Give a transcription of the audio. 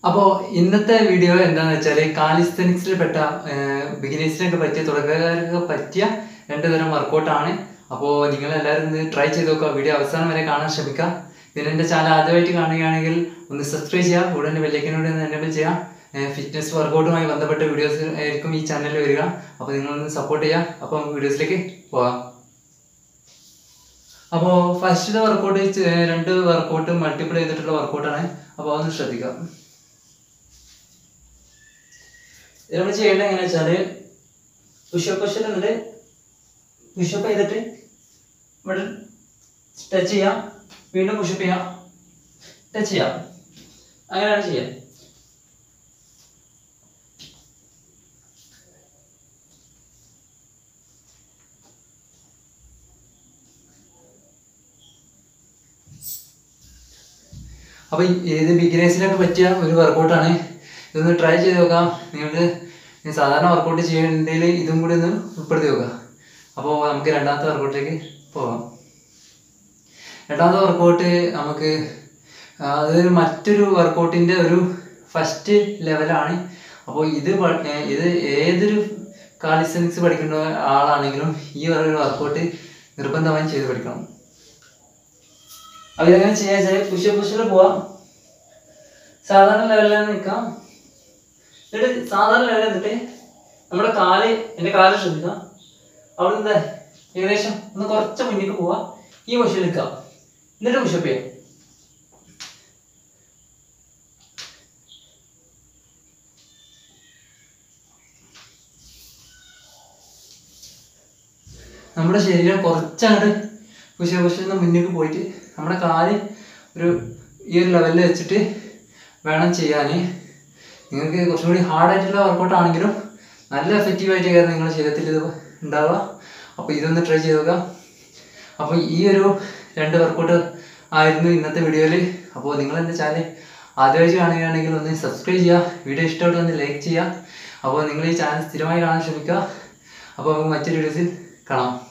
അപ്പോൾ ഇന്നത്തെ വീഡിയോ എന്താണെന്ന് വെച്ചാൽ കാലിസ്തനിക്സിൽ പെട്ട ബിഗിനേഴ്സിനൊക്കെ പറ്റിയ തുടക്കക്കാർക്ക് പറ്റിയ രണ്ട് തരം വർക്കൗട്ടാണ് അപ്പോൾ നിങ്ങൾ എല്ലാവരും ഇത് ട്രൈ ചെയ്ത് നോക്കുക വീഡിയോ അവസാനം വരെ കാണാൻ ശ്രമിക്കുക പിന്നെ എൻ്റെ ചാനൽ ആദ്യമായിട്ട് കാണുകയാണെങ്കിൽ ഒന്ന് സബ്സ്ക്രൈബ് ചെയ്യുക ഉടനെ ബെല്ലൈക്കനോട് ഒന്ന് എനേബിൾ ചെയ്യുക ഫിറ്റ്നസ് വർക്കൗട്ടുമായി ബന്ധപ്പെട്ട വീഡിയോസ് ആയിരിക്കും ഈ ചാനലിൽ വരിക അപ്പോൾ നിങ്ങളൊന്ന് സപ്പോർട്ട് ചെയ്യുക അപ്പോൾ നമുക്ക് വീഡിയോസിലേക്ക് പോകാം അപ്പോൾ ഫസ്റ്റത്തെ വർക്കൗട്ട് രണ്ട് വർക്കൗട്ട് മൾട്ടിപ്പിൾ ചെയ്തിട്ടുള്ള വർക്കൗട്ടാണ് അപ്പോൾ അതൊന്ന് ശ്രദ്ധിക്കുക ഇത് നമ്മൾ ചെയ്യേണ്ടത് എങ്ങനെയാ വെച്ചാല് പുഷപ്പ് പൊസിഷൻ എന്നിട്ട് പുഷപ്പ് ചെയ്തിട്ട് ഇവിടെ ടച്ച് ചെയ്യാം വീണ്ടും പുഷപ്പ് ചെയ്യാം ടച്ച് ചെയ്യാം അങ്ങനെയാണ് ചെയ്യാം അപ്പോൾ ഇത് ബിഗിനേഴ്സിനൊക്കെ പറ്റിയ ഒരു വർക്കൗട്ടാണ് ഇതൊന്ന് ട്രൈ ചെയ്ത് നോക്കാം നിങ്ങൾക്ക് സാധാരണ വർക്കൗട്ട് ചെയ്യേണ്ടതിൽ ഇതും കൂടി ഒന്ന് ഉൾപ്പെടുത്തി നോക്കുക അപ്പോൾ നമുക്ക് രണ്ടാമത്തെ വർക്കൗട്ടിലേക്ക് പോകാം രണ്ടാമത്തെ വർക്കൗട്ട് നമുക്ക് ആ, അതൊരു മറ്റൊരു വർക്കൗട്ടിൻ്റെ ഒരു ഫസ്റ്റ് ലെവലാണ് അപ്പോൾ ഇത് പ- ഏ, ഇത് ഏതൊരു കാലിസ്റ്റനിക്സ് പഠിക്കുന്ന ആളാണെങ്കിലും ഈ ഒരു വർക്കൗട്ട് നിർബന്ധമായും ചെയ്ത് പഠിക്കണം അപ്പോൾ ഇതെങ്ങനെ ചെയ്യാൻ വെച്ചാൽ പുഷ പുഷിൽ പോവാം സാധാരണ ലെവലിൽ തന്നെ നിൽക്കാം എന്നിട്ട് സാധാരണ ലെവലിൽ നിന്നിട്ട് നമ്മുടെ കാല് എൻ്റെ കാല് ശ്രദ്ധിക്കാം അവിടെ എന്താ ഏകദേശം ഒന്ന് കുറച്ച് മുന്നിലേക്ക് പോവാ ഈ പൊസിഷനിൽ നിൽക്കാം എന്നിട്ട് പുഷപ്പ് ചെയ്യാം നമ്മുടെ ശരീരം കുറച്ചങ്ങോട്ട് കുശ കുശന്ന് മുന്നേക്ക് പോയിട്ട് നമ്മുടെ കാല് ഒരു ഈ ഒരു ലെവലിൽ വെച്ചിട്ട് വേണം ചെയ്യാൻ നിങ്ങൾക്ക് കുറച്ചും കൂടി ഹാർഡായിട്ടുള്ള വർക്കൗട്ട് ആണെങ്കിലും നല്ല എഫക്റ്റീവ് ആയിട്ട് കയറി നിങ്ങളുടെ ശരീരത്തിൽ ഇത് ഉണ്ടാവുക അപ്പോൾ ഇതൊന്ന് ട്രൈ ചെയ്ത് നോക്കുക അപ്പോൾ ഈ ഒരു രണ്ട് വർക്കൗട്ട് ആയിരുന്നു ഇന്നത്തെ വീഡിയോയിൽ അപ്പോൾ നിങ്ങൾ എൻ്റെ ചാനൽ ആദ്യമായിട്ട് കാണുകയാണെങ്കിൽ ഒന്ന് സബ്സ്ക്രൈബ് ചെയ്യുക വീഡിയോ ഇഷ്ടമായിട്ട് ഒന്ന് ലൈക്ക് ചെയ്യുക അപ്പോൾ നിങ്ങൾ ഈ ചാനൽ സ്ഥിരമായി കാണാൻ ശ്രമിക്കുക അപ്പോൾ നമുക്ക് മറ്റൊരു വീഡിയോസിൽ കാണാം